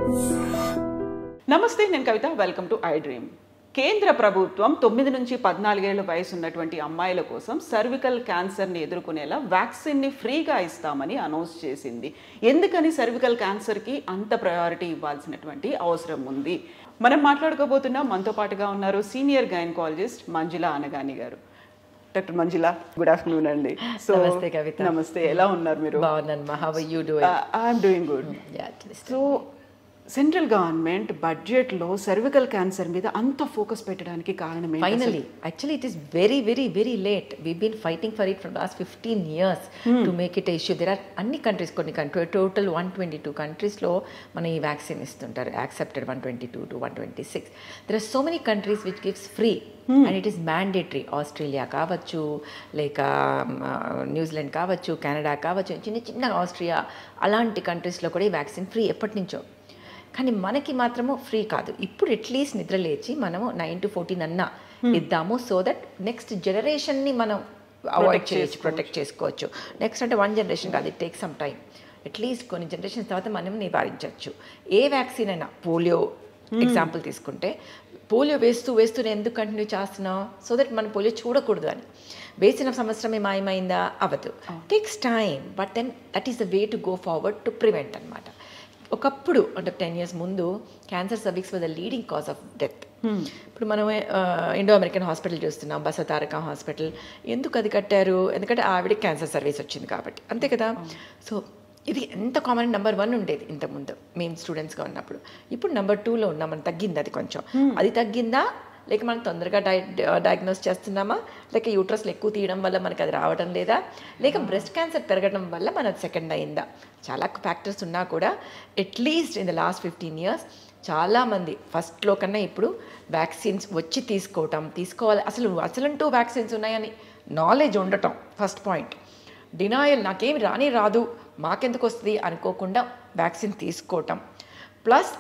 నమస్తే నేను Kavitha welcome to ఐ డ్రీమ్ కేంద్ర ప్రభుత్వం తొమ్మిది నుంచి పద్నాలుగేళ్ల వయసు ఉన్నటువంటి అమ్మాయిల కోసం సర్వికల్ క్యాన్సర్ని ఎదుర్కొనేలా వ్యాక్సిన్ని ఫ్రీగా ఇస్తామని అనౌన్స్ చేసింది ఎందుకని సర్వికల్ క్యాన్సర్కి అంత ప్రయారిటీ ఇవ్వాల్సినటువంటి అవసరం ఉంది మనం మాట్లాడుకోబోతున్నాం మనతో పాటుగా ఉన్నారు సీనియర్ గైనకాలజిస్ట్ మంజుల అనగాని గారు డాక్టర్ మంజుల గుడ్ ఆఫ్టర్నూన్ అండి సో నమస్తే, కవిత. నమస్తే ఎలా ఉన్నారు మీరు బాగున్నాను మా how you doing I'm doing good so central government బడ్జెట్లో సర్వికల్ క్యాన్సర్ మీద అంత ఫోకస్ పెట్టడానికి కారణం ఏంటి finally actually it is very very very late we been fighting for it from last fifteen years to make it issue there are అన్ని countries కొన్ని country total one twenty two కంట్రీస్లో మన ఈ వ్యాక్సిన్ ఇస్తుంటారు accepted one twenty two to one twenty six there are so many countries which gives free and it is mandatory Australia కావచ్చు లేక New Zealand కావచ్చు Canada కావచ్చు చిన్న చిన్న ఆస్ట్రియా అలాంటి కంట్రీస్లో కూడా ఈ వ్యాక్సిన్ ఫ్రీ ఎప్పటి నుంచో కానీ మనకి మాత్రము ఫ్రీ కాదు ఇప్పుడు అట్లీస్ట్ నిద్ర లేచి మనము నైన్ టు ఫోర్టీన్ అన్నా ఇద్దాము సో దట్ నెక్స్ట్ జనరేషన్ని మనం అవాయిడ్ చేయొచ్చు ప్రొటెక్ట్ చేసుకోవచ్చు నెక్స్ట్ అంటే వన్ జనరేషన్ కాదు it take some time at least కొన్ని జనరేషన్స్ తర్వాత మనం నివారించవచ్చు ఏ వ్యాక్సిన్ అయినా పోలియో ఎగ్జాంపుల్ తీసుకుంటే పోలియో వేస్తూ వేస్తూ నేను ఎందుకు కంటిన్యూ చేస్తున్నావు సో దట్ మనం పోలియో చూడకూడదు అని వేసిన సంవత్సరమే మాయమైందా అవ్వదు takes time but then that is the way to go forward to prevent అనమాట ఒకప్పుడు అంటే టెన్ ఇయర్స్ ముందు cancer cervix was the leading cause of death ఇప్పుడు మనం ఇండో అమెరికన్ హాస్పిటల్ చూస్తున్నాం బసతారక హాస్పిటల్ ఎందుకు అది కట్టారు ఎందుకంటే ఆవిడకి క్యాన్సర్ సర్వీస్ వచ్చింది కాబట్టి అంతే కదా సో ఇది ఎంత కామన్ నెంబర్ వన్ ఉండేది ఇంతకుముందు మేము స్టూడెంట్స్గా ఉన్నప్పుడు ఇప్పుడు నెంబర్ టూలో ఉన్నాం మనం తగ్గింది అది కొంచెం అది తగ్గిందా లేక మనం తొందరగా డై డయాగ్నోస్ చేస్తున్నామా లేక యూట్రస్లు ఎక్కువ తీయడం వల్ల మనకి అది రావడం లేదా లేక బ్రెస్ట్ క్యాన్సర్ పెరగడం వల్ల మనది సెకండ్ అయిందా చాలా ఫ్యాక్టర్స్ ఉన్నా కూడా at least in the last fifteen years చాలామంది ఫస్ట్లో కన్నా ఇప్పుడు వ్యాక్సిన్స్ వచ్చి తీసుకోవటం తీసుకోవాలి అసలు అసలంటూ వ్యాక్సిన్స్ ఉన్నాయని నాలెడ్జ్ ఉండటం ఫస్ట్ పాయింట్ డినాయల్ నాకేమి రాని రాదు మాకెందుకు వస్తుంది అనుకోకుండా వ్యాక్సిన్ తీసుకోవటం ప్లస్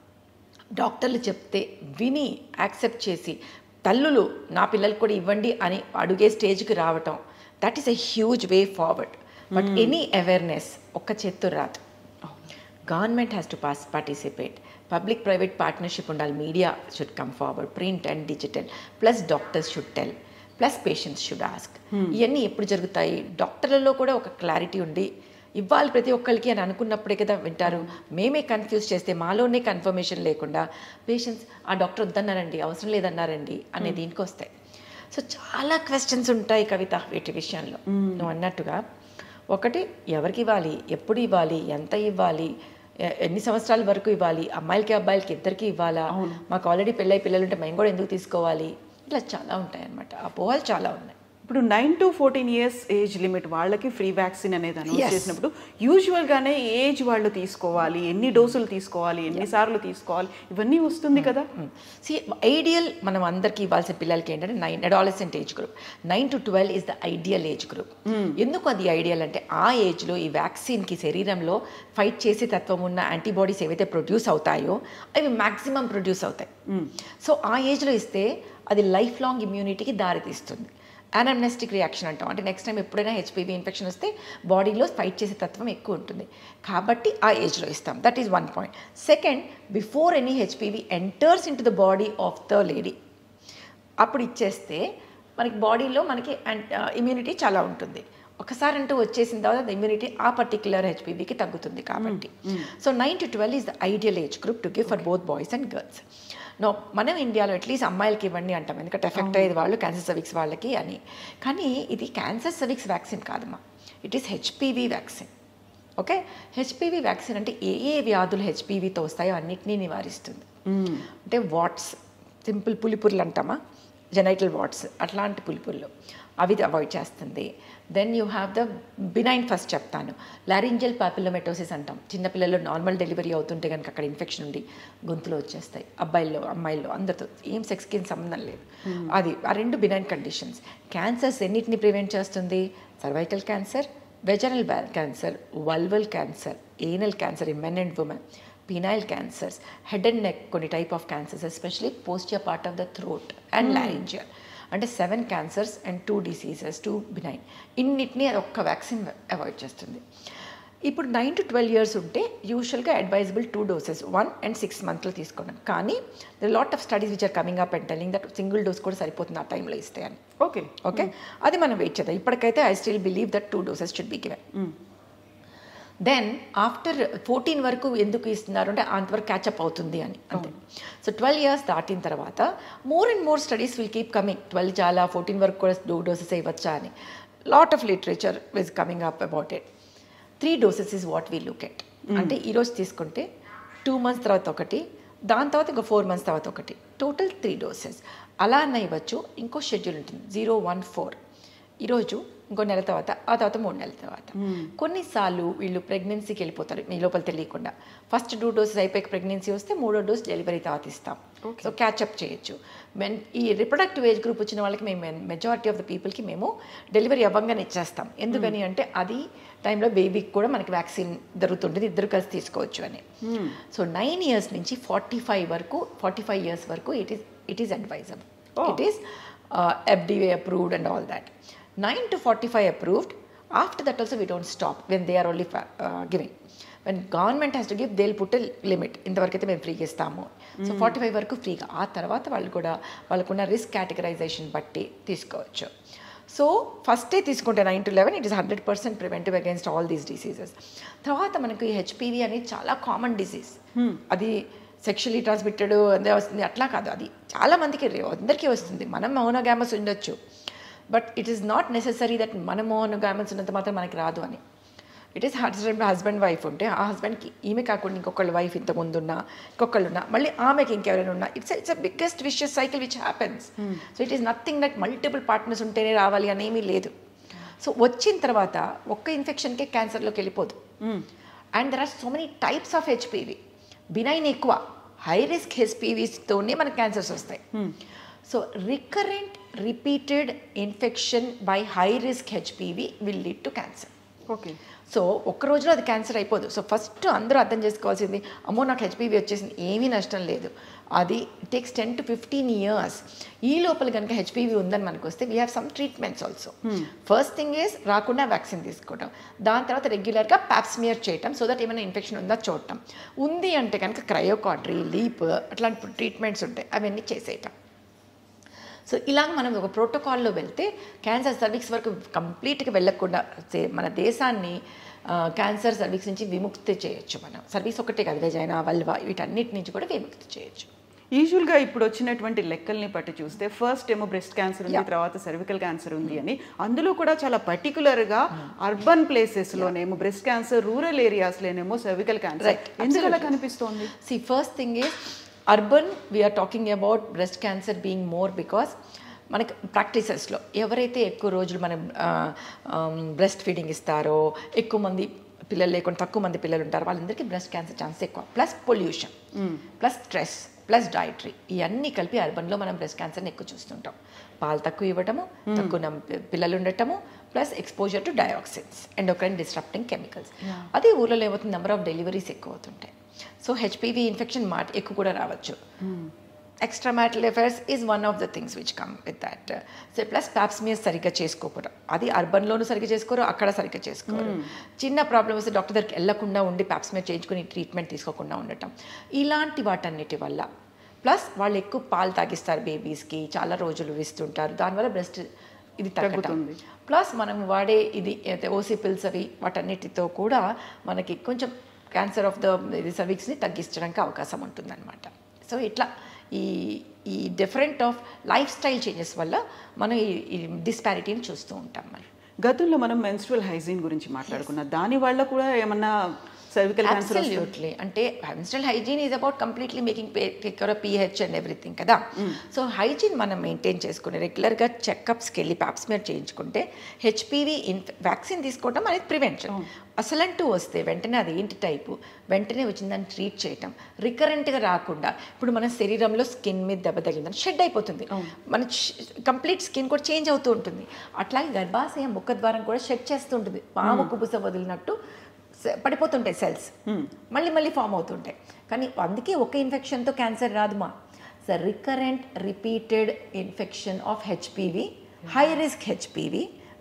డాక్టర్లు చెప్తే విని యాక్సెప్ట్ చేసి తల్లులు నా పిల్లలకు కూడా ఇవ్వండి అని అడుగే స్టేజ్కి రావటం that is a huge way forward but any awareness ఒక్క చేత్తో రాదు government has to pass participate public private partnership ఉండాలి media should come forward print and digital plus doctors should tell plus patients should ask ఇవన్నీ ఎప్పుడు జరుగుతాయి డాక్టర్లలో కూడా ఒక clarity ఉండి ఇవ్వాలి ప్రతి ఒక్కరికి అని అనుకున్నప్పుడే కదా వింటారు మేమే కన్ఫ్యూజ్ చేస్తే మాలోనే కన్ఫర్మేషన్ లేకుండా పేషెంట్స్ ఆ డాక్టర్ వద్దన్నారండి అవసరం లేదన్నారండి అనే దీనికి వస్తాయి సో చాలా క్వశ్చన్స్ ఉంటాయి కవిత వీటి విషయంలో నువ్వు అన్నట్టుగా ఒకటి ఎవరికి ఇవ్వాలి ఎప్పుడు ఇవ్వాలి ఎంత ఇవ్వాలి ఎ- ఎన్ని సంవత్సరాల వరకు ఇవ్వాలి అమ్మాయిలకి అబ్బాయిలకి ఇద్దరికి ఇవ్వాలా మాకు ఆల్రెడీ పెళ్ళై పిల్లలు ఉంటే మేము కూడా ఎందుకు తీసుకోవాలి ఇట్లా చాలా ఉంటాయి అన్నమాట అపోహలు చాలా ఉన్నాయి ఇప్పుడు nine to fourteen years age limit వాళ్ళకి ఫ్రీ వ్యాక్సిన్ అనేది అనౌన్స్ Yes. చేసినప్పుడు యూజువల్ గానే ఏజ్ వాళ్ళు తీసుకోవాలి ఎన్ని డోసులు తీసుకోవాలి ఎన్నిసార్లు తీసుకోవాలి ఇవన్నీ వస్తుంది కదా సి ఐడియల్ మనం అందరికీ ఇవ్వాల్సిన పిల్లలకి ఏంటంటే nine adolescent age group nine to twelve is the ideal age group ఎందుకు అది ఐడియల్ అంటే ఆ ఏజ్లో ఈ వ్యాక్సిన్కి శరీరంలో ఫైట్ చేసే తత్వం ఉన్న యాంటీబాడీస్ ఏవైతే ప్రొడ్యూస్ అవుతాయో అవి మ్యాక్సిమం ప్రొడ్యూస్ అవుతాయి సో ఆ ఏజ్లో ఇస్తే అది లైఫ్ లాంగ్ ఇమ్యూనిటీకి దారితీస్తుంది అనమ్నెస్టిక్ రియాక్షన్ అంటాం అంటే నెక్స్ట్ టైం ఎప్పుడైనా హెచ్పివి ఇన్ఫెక్షన్ వస్తే బాడీలో ఫైట్ చేసే తత్వం ఎక్కువ ఉంటుంది కాబట్టి ఆ ఏజ్లో ఇస్తాం that is one point second before any HPV enters into the body of the lady అప్పుడు ఇచ్చేస్తే మనకి బాడీలో మనకి ఇమ్యూనిటీ చాలా ఉంటుంది ఒకసారి అంటూ వచ్చేసిన తర్వాత ఇమ్యూనిటీ ఆ పర్టిక్యులర్ హెచ్పివికి తగ్గుతుంది కాబట్టి so nine to twelve is the ideal age group to give for both boys and girls no మనం ఇండియాలో అట్లీస్ట్ అమ్మాయిలకి ఇవ్వండి అంటాం ఎందుకంటే ఎఫెక్ట్ అయ్యేది వాళ్ళు క్యాన్సర్ సర్విక్స్ వాళ్ళకి అని కానీ ఇది క్యాన్సర్ సర్విక్స్ వ్యాక్సిన్ కాదమ్మా it is HPV vaccine okay HPV vaccine అంటే ఏ ఏ వ్యాధులు హెచ్పివితో వస్తాయో అన్నిటినీ నివారిస్తుంది అంటే వాట్స్ సింపుల్ పులిపుర్లు అంటామా జెనైటల్ వాట్స్ అట్లాంటి పులిపుర్లు అవి అవాయిడ్ చేస్తుంది then you have the benign first చెప్తాను లారింజల్ పాపిలోమెటోసిస్ అంటాం చిన్నపిల్లల్లో నార్మల్ డెలివరీ అవుతుంటే కనుక అక్కడ ఇన్ఫెక్షన్ ఉండి గొంతులో వచ్చేస్తాయి అబ్బాయిల్లో అమ్మాయిల్లో అందరితో ఏం సెక్స్కి సంబంధం లేదు అది ఆ రెండు బినైన్ కండిషన్స్ క్యాన్సర్స్ ఎన్నిటిని ప్రివెంట్ చేస్తుంది cervical cancer vaginal cancer vulval cancer anal cancer in men and women penile cancers head and neck కొన్ని type of cancers especially posterior part of the throat and laryngeal అంటే seven cancers and two diseases two benign ఇన్నిటిని అది ఒక్క vaccine avoid చేస్తుంది ఇప్పుడు nine to twelve years ఉంటే యూజువల్గా advisable two doses one and six మంత్లో తీసుకోవడం కానీ the lot of studies which are coming up and telling that single dose కూడా సరిపోతుంది ఆ టైంలో ఇస్తే అని ఓకే ఓకే అది మనం వెయిట్ చేద్దాం ఇప్పటికైతే I still believe that two doses should be given then after fourteen వరకు ఎందుకు ఇస్తున్నారు అంటే అంతవరకు క్యాచప్ అవుతుంది అని అంతే సో ట్వెల్వ్ ఇయర్స్ దాటిన తర్వాత more and more studies will keep coming twelve చాలా ఫోర్టీన్ వరకు కూడా డో డోసెస్ ఇవ్వచ్చా అని lot of literature is coming up about it three doses is what we look at అంటే ఈరోజు తీసుకుంటే టూ మంత్స్ తర్వాత ఒకటి దాని తర్వాత ఇంకో ఫోర్ మంత్స్ తర్వాత ఒకటి టోటల్ త్రీ డోసెస్ అలా అన్న ఇవ్వచ్చు ఇంకో షెడ్యూల్ ఉంటుంది జీరో వన్ ఫోర్ ఈరోజు ఇంకో నెల తర్వాత ఆ తర్వాత మూడు నెలల తర్వాత కొన్నిసార్లు వీళ్ళు ప్రెగ్నెన్సీకి వెళ్ళిపోతారు మీ లోపల తెలియకుండా ఫస్ట్ టూ డోసెస్ అయిపోయి ప్రెగ్నెన్సీ వస్తే మూడో డోస్ డెలివరీ తర్వాత ఇస్తాం సో క్యాచప్ చేయొచ్చు మెన్ ఈ రిప్రొడక్టివ్ ఏజ్ గ్రూప్ వచ్చిన వాళ్ళకి మేము మెజారిటీ ఆఫ్ ద పీపుల్కి మేము డెలివరీ అవ్వంగానే ఇచ్చేస్తాం ఎందుకని అంటే అది టైంలో బేబీకి కూడా మనకి వ్యాక్సిన్ దొరుకుతుంటుంది ఇద్దరు కలిసి తీసుకోవచ్చు అని సో నైన్ ఇయర్స్ నుంచి ఫార్టీ ఫైవ్ వరకు ఫార్టీ ఫైవ్ ఇయర్స్ వరకు it is it is advisable it is FDA approved and all that nine to forty five approved after that also we don't stop when they are only giving when government has to give they'll put limit ఇంతవరకు అయితే మేము ఫ్రీగా ఇస్తాము so forty five వరకు ఫ్రీగా ఆ తర్వాత వాళ్ళు కూడా వాళ్ళకున్న రిస్క్ కేటగరైజేషన్ బట్టి తీసుకోవచ్చు సో ఫస్టే తీసుకుంటే nine to eleven it is hundred percent preventive against all these diseases తర్వాత మనకు ఈ హెచ్పివి అనేది చాలా కామన్ డిసీజ్ అది సెక్షువలీ ట్రాన్స్మిటెడ్ అదే వస్తుంది అట్లా కాదు అది చాలా మందికి రే- అందరికీ వస్తుంది మనం మౌనోగామస్ ఉండొచ్చు but it is not necessary that మన మౌనోగామస్ ఉన్నంత మాత్రం మనకి రాదు అని it is husband husband wife ఉంటే ఆ హస్బెండ్కి ఈమె కాకుండా ఇంకొకళ్ళ వైఫ్ ఇంత ముందు ఉన్నా ఇంకొకళ్ళు ఉన్నా మళ్ళీ ఆమెకి ఇంకెవరైనా ఉన్నా it's it's a biggest vicious cycle which happens so it is nothing that multiple partners ఉంటేనే రావాలి అనేమీ లేదు సో వచ్చిన తర్వాత ఒక్క ఇన్ఫెక్షన్కే క్యాన్సర్లోకి వెళ్ళిపోదు and there are so many types of HPV benign ఎక్కువ హై రిస్క్ హెచ్పివిస్తోనే మనకు క్యాన్సర్స్ వస్తాయి so recurrent repeated infection by high risk HPV will lead to cancer okay so ఒక్క రోజులో అది క్యాన్సర్ అయిపోదు సో ఫస్ట్ అందరూ అర్థం చేసుకోవాల్సింది అమ్మో నాకు హెచ్పివి వచ్చేసింది ఏమీ నష్టం లేదు అది takes ten to fifteen years ఈ లోపల కనుక హెచ్పివి ఉందని మనకు వస్తే we have some treatments also first thing is రాకుండా వ్యాక్సిన్ తీసుకోవడం దాని తర్వాత రెగ్యులర్గా ప్యాప్స్మియర్ చేయటం సో దట్ ఏమైనా ఇన్ఫెక్షన్ ఉందా చూడటం ఉంది అంటే కనుక క్రయోకాట్రీ లీప్ అట్లాంటి ట్రీట్మెంట్స్ ఉంటాయి అవన్నీ చేసేయటం సో ఇలాగ మనం ఒక ప్రోటోకాల్లో వెళ్తే క్యాన్సర్ సర్వీక్స్ వరకు కంప్లీట్గా వెళ్ళకుండా సే- మన దేశాన్ని ఆ, క్యాన్సర్ సర్వీక్స్ నుంచి విముక్తి చేయొచ్చు మనం సర్వీస్ ఒకటే కాదు వెజైనా వల్వా వీటన్నిటి నుంచి కూడా విముక్తి చేయొచ్చు యూజువల్గా ఇప్పుడు వచ్చినటువంటి లెక్కల్ని బట్టి చూస్తే ఫస్ట్ ఏమో బ్రెస్ట్ క్యాన్సర్ ఉంది తర్వాత సర్వికల్ క్యాన్సర్ ఉంది అని అందులో కూడా చాలా పర్టికులర్గా అర్బన్ ప్లేసెస్లోనేమో బ్రెస్ట్ క్యాన్సర్ రూరల్ ఏరియాస్లోనేమో సర్వికల్ క్యాన్సర్ Right, ఎందుకు అలా absolutely. కనిపిస్తోంది see first thing is urban we are talking about breast cancer being more because మనకి ప్రాక్టీసెస్లో ఎవరైతే ఎక్కువ రోజులు మనం బ్రెస్ట్ ఫీడింగ్ ఇస్తారో ఎక్కువ మంది పిల్లలు లేకుండా తక్కువ మంది పిల్లలు ఉంటారు వాళ్ళందరికీ బ్రెస్ట్ క్యాన్సర్ ఛాన్స్ ఎక్కువ plus pollution plus stress plus dietary ఇవన్నీ కలిపి అర్బన్లో మనం బ్రెస్ట్ క్యాన్సర్ని ఎక్కువ చూస్తుంటాం పాలు తక్కువ ఇవ్వటము తక్కువ నమ్- పిల్లలు ఉండటము plus exposure to dioxins endocrine disrupting chemicals అదే ఊళ్ళో ఏమవుతుంది నెంబర్ ఆఫ్ డెలివరీస్ ఎక్కువ అవుతుంటాయి సో హెచ్పివి ఇన్ఫెక్షన్ మాట ఎక్కువ కూడా రావచ్చు extra marital affairs is one of the things which come with that so plus pap smear సరిగ్గా చేసుకోకపోవడం అది అర్బన్లోనూ సరిగ్గా చేసుకోరు అక్కడ సరిగ్గా చేసుకోరు చిన్న ప్రాబ్లమ్ వస్తే డాక్టర్ దగ్గరికి వెళ్లకుండా ఉండి ప్యాప్స్మియర్ చేయించుకుని ట్రీట్మెంట్ తీసుకోకుండా ఉండటం ఇలాంటి వాటన్నిటి వల్ల ప్లస్ వాళ్ళు ఎక్కువ పాలు తాగిస్తారు బేబీస్కి చాలా రోజులు ఇస్తుంటారు దానివల్ల బ్రెస్ట్ ఇది తగ్గుతుంది తగ్గుతుంది. ప్లస్ మనం వాడే ఇది ఓసీ పిల్స్ అవి వాటన్నిటితో కూడా మనకి కొంచెం క్యాన్సర్ ఆఫ్ ద ఇది సర్వీక్స్ని తగ్గించడానికి అవకాశం ఉంటుందన్నమాట సో ఇట్లా ఈ ఈ different of lifestyle changes వల్ల మనం ఈ- ఈ డిస్పారిటీని చూస్తూ ఉంటాం మనం గతంలో మనం మెన్స్ట్రువల్ హైజీన్ గురించి మాట్లాడుకున్నాం దాని వల్ల కూడా ఏమన్నా సర్వికల్ క్యాన్సర్ అబ్సల్యూట్లీ అంటే menstrual hygiene is about completely making care pH and everything కదా సో హైజీన్ మనం మెయింటైన్ చేసుకుని రెగ్యులర్గా చెకప్స్కి వెళ్ళి ప్యాప్స్మియర్ చేయించుకుంటే హెచ్పివి ఇన్ వ్యాక్సిన్ తీసుకోవడం అనేది ప్రివెన్షన్ అసలంటూ వస్తే వెంటనే అది ఏంటి టైపు వెంటనే వచ్చిందని ట్రీట్ చేయటం రికరెంట్గా రాకుండా ఇప్పుడు మన శరీరంలో స్కిన్ మీద దెబ్బ తగిలిందని షెడ్ అయిపోతుంది మన కంప్లీట్ స్కిన్ కూడా చేంజ్ అవుతూ ఉంటుంది అట్లాగే గర్భాశయం ముఖ ద్వారం కూడా షెడ్ చేస్తూ ఉంటుంది పాము కుబుస వదిలినట్టు సె- పడిపోతుంటాయి సెల్స్ మళ్ళీ మళ్ళీ ఫామ్ అవుతుంటాయి కానీ అందుకే ఒక ఇన్ఫెక్షన్తో క్యాన్సర్ రాదు మా so recurrent repeated infection of HPV high risk HPV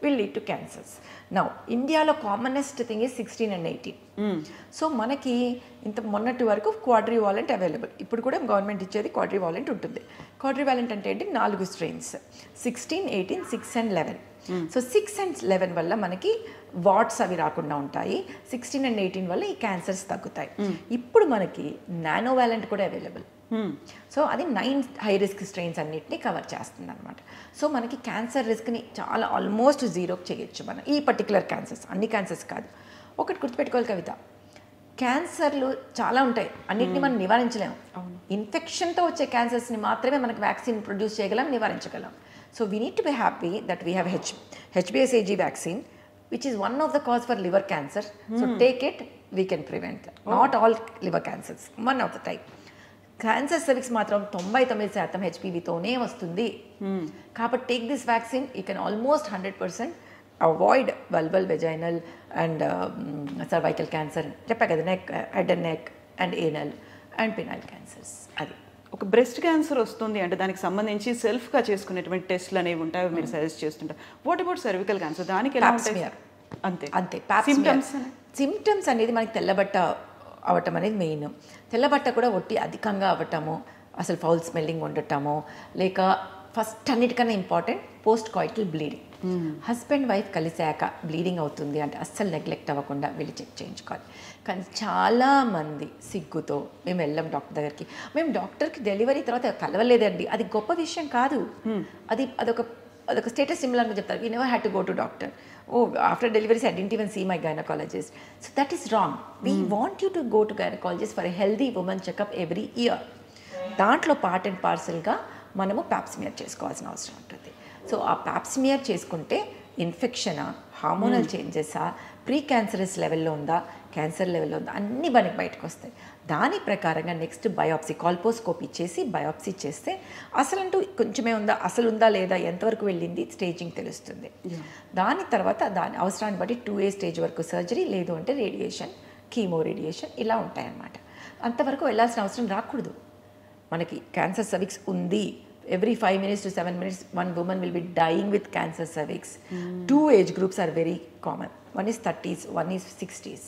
will lead to cancers now ఇండియాలో commonest thing is sixteen and eighteen so మనకి ఇంత మొన్నటి వరకు క్వాడ్రీ వాలెంట్ అవైలబుల్ ఇప్పుడు కూడా గవర్నమెంట్ ఇచ్చేది క్వాడ్రీ వాలెంట్ ఉంటుంది క్వాడ్రీ వాలెంట్ అంటే ఏంటి నాలుగు strains sixteen eighteen six and eleven so six and eleven వల్ల మనకి వాట్స్ అవి రాకుండా ఉంటాయి సిక్స్టీన్ అండ్ ఎయిటీన్ వల్ల ఈ క్యాన్సర్స్ తగ్గుతాయి ఇప్పుడు మనకి నానో వ్యాలెంట్ కూడా అవైలబుల్ సో అది నైన్ హై రిస్క్ స్ట్రెయిన్స్ అన్నిటిని కవర్ చేస్తుంది అనమాట సో మనకి క్యాన్సర్ రిస్క్ని చాలా ఆల్మోస్ట్ జీరోకి చేయొచ్చు మనం ఈ పర్టికులర్ క్యాన్సర్స్ అన్ని క్యాన్సర్స్ కాదు ఒకటి గుర్తుపెట్టుకోవాలి కవిత క్యాన్సర్లు చాలా ఉంటాయి అన్నిటిని మనం నివారించలేము ఇన్ఫెక్షన్తో వచ్చే క్యాన్సర్స్ని మాత్రమే మనకు వ్యాక్సిన్ ప్రొడ్యూస్ చేయగలం నివారించగలం so we need to be happy that we have H హెచ్బిఎస్ఏజీ vaccine which is one of the cause for liver cancer so take it we can prevent not all liver cancers one of the type cancer cervix మాత్రం తొంభై తొమ్మిది శాతం హెచ్పివితోనే వస్తుంది కాబట్టి take this vaccine you can almost hundred percent avoid వల్బల్ vaginal and cervical cancer చెప్పా కదా neck head and neck and anal and penile cancers అది ఒక బ్రెస్ట్ క్యాన్సర్ వస్తుంది అంటే దానికి సంబంధించి సెల్ఫ్గా చేసుకునేటువంటి టెస్ట్లు అనేవి ఉంటాయి అవి మీరు సజెస్ట్ చేస్తుంటారు వాట్ అబౌట్ సర్వికల్ క్యాన్సర్ దానికి ఎలా Pap ఉంటాయి smear. అంతే అంతే సిమ్టమ్స్ సిమ్టమ్స్ అనేది మనకి తెల్లబట్ట అవటం అనేది మెయిన్ తెల్లబట్ట కూడా ఒట్టి అధికంగా అవ్వటము అసలు ఫౌల్ స్మెల్లింగ్ ఉండటము లేక ఫస్ట్ అన్నిటికన్నా important post coital bleeding husband wife కలిసాక బ్లీడింగ్ అవుతుంది అంటే అస్సలు నెగ్లెక్ట్ అవ్వకుండా వెళ్ళి చెక్ చేయించుకోవాలి కానీ చాలామంది సిగ్గుతో మేము వెళ్ళాం డాక్టర్ దగ్గరికి మేము డాక్టర్కి డెలివరీ తర్వాత కలవలేదండి అది గొప్ప విషయం కాదు అది అదొక అదొక స్టేటస్ సిమిలర్ అని చెప్తారు we never had to go to doctor oh after deliveries I didn't even see my gynaecologist so that is wrong we want you to go to gynaecologist for a healthy women checkup every year దాంట్లో part and పార్సల్గా మనము pap smear చేసుకోవాల్సిన అవసరం ఉంటుంది సో ఆ pap smear చేసుకుంటే ఇన్ఫెక్షనా హార్మోనల్ చేంజెసా ప్రీ క్యాన్సరస్ లెవెల్లో ఉందా క్యాన్సర్ లెవెల్లో ఉందా అన్నీ మనకి బయటకు వస్తాయి దాని ప్రకారంగా నెక్స్ట్ బయోప్సీ కాల్పోస్కోపీ చేసి బయోప్సీ చేస్తే అసలంటూ కొంచెమే ఉందా అసలు ఉందా లేదా ఎంతవరకు వెళ్ళింది స్టేజింగ్ తెలుస్తుంది దాని తర్వాత దాని అవసరాన్ని బట్టి టూ ఏ స్టేజ్ వరకు సర్జరీ లేదు అంటే రేడియేషన్ కీమో రేడియేషన్ ఇలా ఉంటాయన్నమాట అంతవరకు వెళ్ళాల్సిన అవసరం రాకూడదు మనకి క్యాన్సర్ సర్విక్స్ ఉంది every five minutes to seven minutes one women will be dying with cancer cervix two age groups are very common one is thirties one is sixties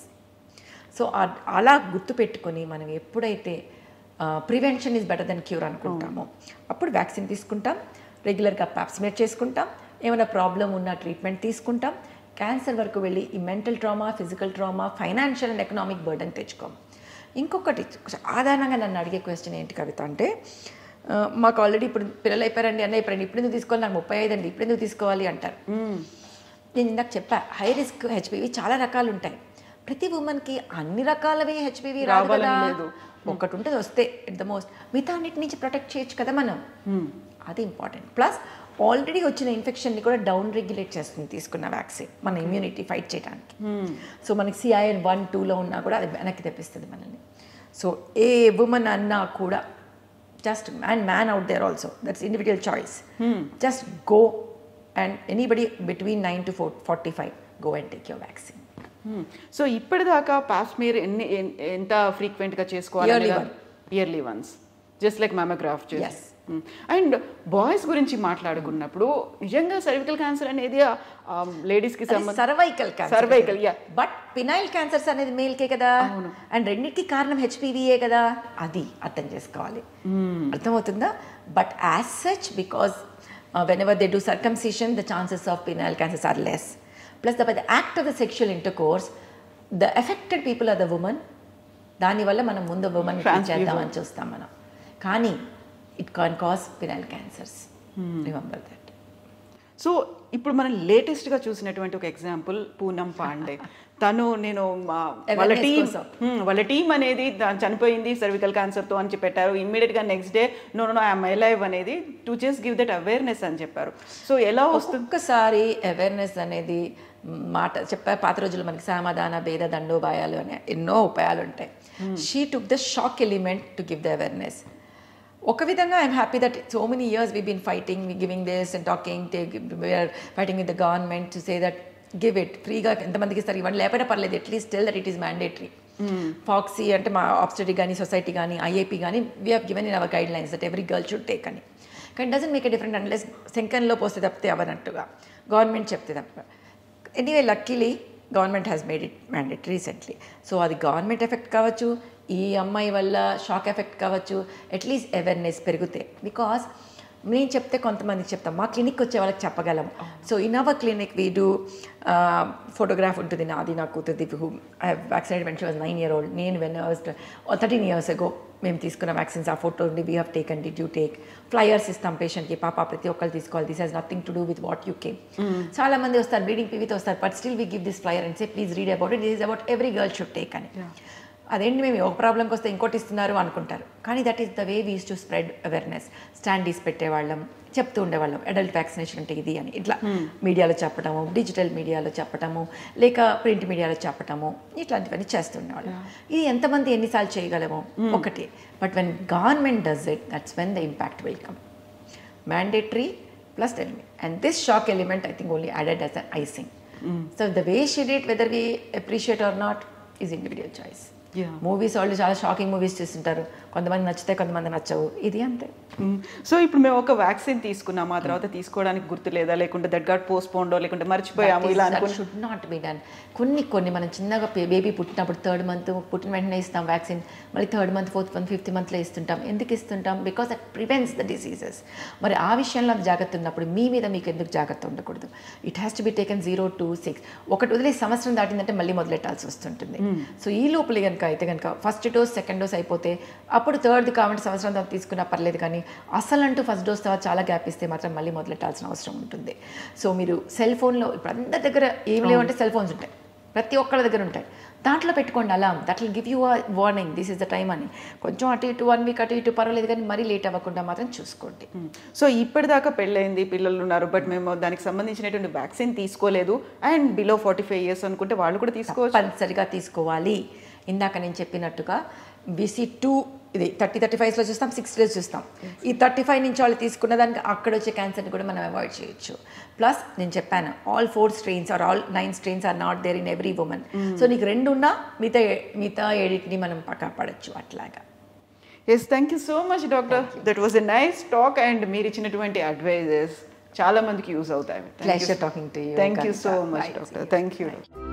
so అలా గుర్తుపెట్టుకొని మనం ఎప్పుడైతే prevention is better than cure అనుకుంటామో అప్పుడు vaccine తీసుకుంటాం రెగ్యులర్గా ప్యాప్స్మేట్ చేసుకుంటాం ఏమైనా ప్రాబ్లం ఉన్న ట్రీట్మెంట్ తీసుకుంటాం క్యాన్సర్ వరకు వెళ్ళి ఈ mental trauma physical trauma financial and economic burden తెచ్చుకోం ఇంకొకటి సాధారణంగా నన్ను అడిగే క్వశ్చన్ ఏంటి కవిత అంటే ఆ, మాకు ఆల్రెడీ ఇప్పుడు పిల్లలు అయిపోయారండి అన్న అయిపోయారండి ఇప్పుడు ఎందుకు తీసుకోవాలి నాకు ముప్పై ఐదు అండి ఇప్పుడు ఎందుకు తీసుకోవాలి అంటారు నేను ఇందాక చెప్పా హై రిస్క్ హెచ్పివి చాలా రకాలు ఉంటాయి ప్రతి ఉమెన్కి అన్ని రకాలవి హెచ్పివి రాదు రావాలని కదా లేదు. ఒకటి ఉంటుంది వస్తే ఎట్ ద మోస్ట్ మిగతా అన్నిటి నుంచి ప్రొటెక్ట్ చేయొచ్చు కదా మనం అది ఇంపార్టెంట్ ప్లస్ ఆల్రెడీ వచ్చిన ఇన్ఫెక్షన్ని కూడా డౌన్ రెగ్యులేట్ చేస్తుంది తీసుకున్న వ్యాక్సిన్ మన ఇమ్యూనిటీ ఫైట్ చేయడానికి సో మనకి సిఐఎన్ వన్ టూలో ఉన్నా కూడా అది వెనక్కి తెప్పిస్తుంది మనల్ని సో ఏ ఉమెన్ అన్నా కూడా just and man out there also that's individual choice just go and anybody between nine to four forty five go and take your vaccine so ఇప్పటిదాకా పాస్మీర్ ఎన్ని ఎన్- ఎంత ఫ్రీక్వెంట్ గా చేసుకోవాలి Yearly one. Yearly once just like mammograph Yes. And boys గురించి మాట్లాడుకున్నప్పుడు నిజంగా cervical cancer అనేది ladies కి సంబంధించి cervical cancer Cervical, yeah. But penile cancers అనేది మేల్కే కదా అండ్ రెండింటికి కారణం హెచ్పివిఏ కదా అది అర్థం చేసుకోవాలి అర్థమవుతుందా but as such because whenever they do circumcision the chances of penile cancers are less plus the the act of the sexual intercourse the affected people are the women దానివల్ల మనం ముందు women Transfusion. చేద్దామని చూస్తాం మనం కానీ it can cause penile cancers remember that so ఇప్పుడు మనం latest గా చూసినటువంటి ఒక ఎగ్జాంపుల్ పూనం పాండే తను నేను మా- వాళ్ళ Awareness టీం కోసం. వాళ్ళ టీం అనేది దా- చనిపోయింది సర్వికల్ క్యాన్సర్ తో అని చెప్పి పెట్టారు ఇమ్మీడియట్ గా next day no no I'm live అనేది to just give that awareness అని చెప్పారు సో ఎలా వస్తుంది ఒక్కొక్కసారి అవేర్నెస్ అనేది మాట చెప్పా పాత రోజుల్లో మనకి సమాధాన భేద దండోపాయాలు అనే ఎన్నో ఉపాయాలు ఉంటాయి she took the shock element to give the awareness ఒక విధంగా I'm happy that so many years we been fighting we giving this and talking we're fighting with the government to say that give it ఫ్రీగా ఎంతమందికి ఇస్తారు ఇవన్నీ లేకపోతే పర్లేదు at least tell that it is mandatory FOGSI అంటే మా ఆబ్స్టరీ కానీ society కానీ ఐఏపీ కానీ we have given in our guidelines that every girl should take అని కానీ doesn't make a different unless శంకంలో పోస్తే తప్పితే అవనట్టుగా గవర్నమెంట్ చెప్తే తప్ప anyway luckily government has made it mandate recently so అది గవర్నమెంట్ ఎఫెక్ట్ కావచ్చు ఈ అమ్మాయి వల్ల షాక్ ఎఫెక్ట్ కావచ్చు అట్లీస్ట్ అవేర్నెస్ పెరుగుతాయి బికాస్ నేను చెప్తే కొంతమందికి చెప్తాం మా క్లినిక్ వచ్చే వాళ్ళకి చెప్పగలం so in our clinic we do photograph ఉంటుంది నాది నా కూతురుది who I vaccinate when she was nine year old నేను when was thirteen years ago మేము తీసుకున్న వ్యాక్సిన్స్ ఆ ఫోటో ఉండి we have taken the you take flyers ఇస్తాం పేషెంట్కి పాప ప్రతి ఒక్కరు తీసుకోవాలి this has nothing to do with what you came చాలా మంది వస్తారు బ్లీడింగ్ పీవీతో వస్తారు but still we give this flyer and say please read about it is about every girl should take అని అదేంటి మేము ఒక ప్రాబ్లంకి వస్తే ఇంకోటి ఇస్తున్నారు అనుకుంటారు కానీ that is the way we use to spread awareness standees పెట్టేవాళ్ళం చెప్తూ ఉండేవాళ్ళం అడల్ట్ వ్యాక్సినేషన్ అంటే ఇది అని ఇట్లా మీడియాలో చెప్పటము డిజిటల్ మీడియాలో చెప్పటము లేక ప్రింట్ మీడియాలో చెప్పటము ఇట్లాంటివన్నీ చేస్తూ ఉండేవాళ్ళం ఇది ఎంతమంది ఎన్నిసార్లు చేయగలము ఒకటి but when government does it that's when the impact will come mandatory plus tell me. And this shock element, I think, only added as an icing. So the way she did, whether we appreciate or not, is individual choice. Yeah. Movies వాళ్ళు చాలా shocking movies చూస్తుంటారు కొంతమంది నచ్చితే కొంతమంది నచ్చవు ఇది అంతే so ఇప్పుడు మేము ఒక వ్యాక్సిన్ తీసుకున్నాము ఆ తర్వాత తీసుకోవడానికి గుర్తు లేదా లేకుంటే దట్ గాట్ పోస్ట్ పోండో లేకుంటే మర్చిపోయాము ఇలా అనుకుని షుడ్ నాట్ బి డన్ కొన్ని కొన్ని మనం చిన్నగా బేబీ పుట్టినప్పుడు థర్డ్ మంత్ పుట్టిన వెంటనే ఇస్తాం వ్యాక్సిన్ మళ్ళీ third month fourth month fifth మంత్లో ఇస్తుంటాం ఎందుకు ఇస్తుంటాం because that prevents the diseases మరి ఆ విషయంలో అంత జాగ్రత్త ఉన్నప్పుడు మీ మీద మీకు ఎందుకు జాగ్రత్త ఉండకూడదు it has to be taken zero to six ఒకటి వదిలేసి సంవత్సరం దాటిందంటే మళ్ళీ మొదలెట్టాల్సి వస్తుంటుంది సో ఈ లోపల కనుక అయితే కనుక ఫస్ట్ డోస్ సెకండ్ డోస్ అయిపోతే అప్పుడు థర్డ్ కాబట్టి సంవత్సరం తర్వాత తీసుకున్నా పర్లేదు కానీ అసలు అంటూ ఫస్ట్ డోస్ తర్వాత చాలా గ్యాప్ ఇస్తే మాత్రం మళ్ళీ మొదలెట్టాల్సిన అవసరం ఉంటుంది సో మీరు సెల్ ఫోన్లో ఇప్పుడు అందరి దగ్గర ఏం లేవంటే సెల్ ఫోన్స్ ఉంటాయి ప్రతి ఒక్కళ్ళ దగ్గర ఉంటాయి దాంట్లో పెట్టుకోండి అలాం that will give you a warning this is the time అని కొంచెం అటు ఇటు వన్ వీక్ అటు ఇటు పర్వాలేదు కానీ మరీ లేట్ అవ్వకుండా మాత్రం చూసుకోండి సో ఇప్పటిదాకా పెళ్ళైంది పిల్లలు ఉన్నారు బట్ మేము దానికి సంబంధించినటువంటి వ్యాక్సిన్ తీసుకోలేదు and below forty five years అనుకుంటే వాళ్ళు కూడా తీసుకోవచ్చు తప్పనిసరిగా తీసుకోవాలి ఇందాక నేను చెప్పినట్టుగా బీసీ టూ ఇది థర్టీ థర్టీ ఫైవ్స్లో చూస్తాం సిక్స్ డేస్ చూస్తాం ఈ థర్టీ ఫైవ్ నుంచి వాళ్ళు తీసుకున్న దానికి అక్కడ వచ్చే క్యాన్సర్ని కూడా మనం అవాయిడ్ చేయొచ్చు ప్లస్ నేను చెప్పాను all four strains are all nine strains are not there in every women so నీకు రెండు ఉన్నా మిగతా మిగతా ఏడిటిని మనం కాపాడచ్చు అట్లాగా yes thank you so much doctor that was a nice talk and మీరు ఇచ్చినటువంటి అడ్వైజెస్ చాలా మందికి యూజ్ అవుతాయి Pleasure talking to you, thank you so Kanika. Much Bye. Doctor thank you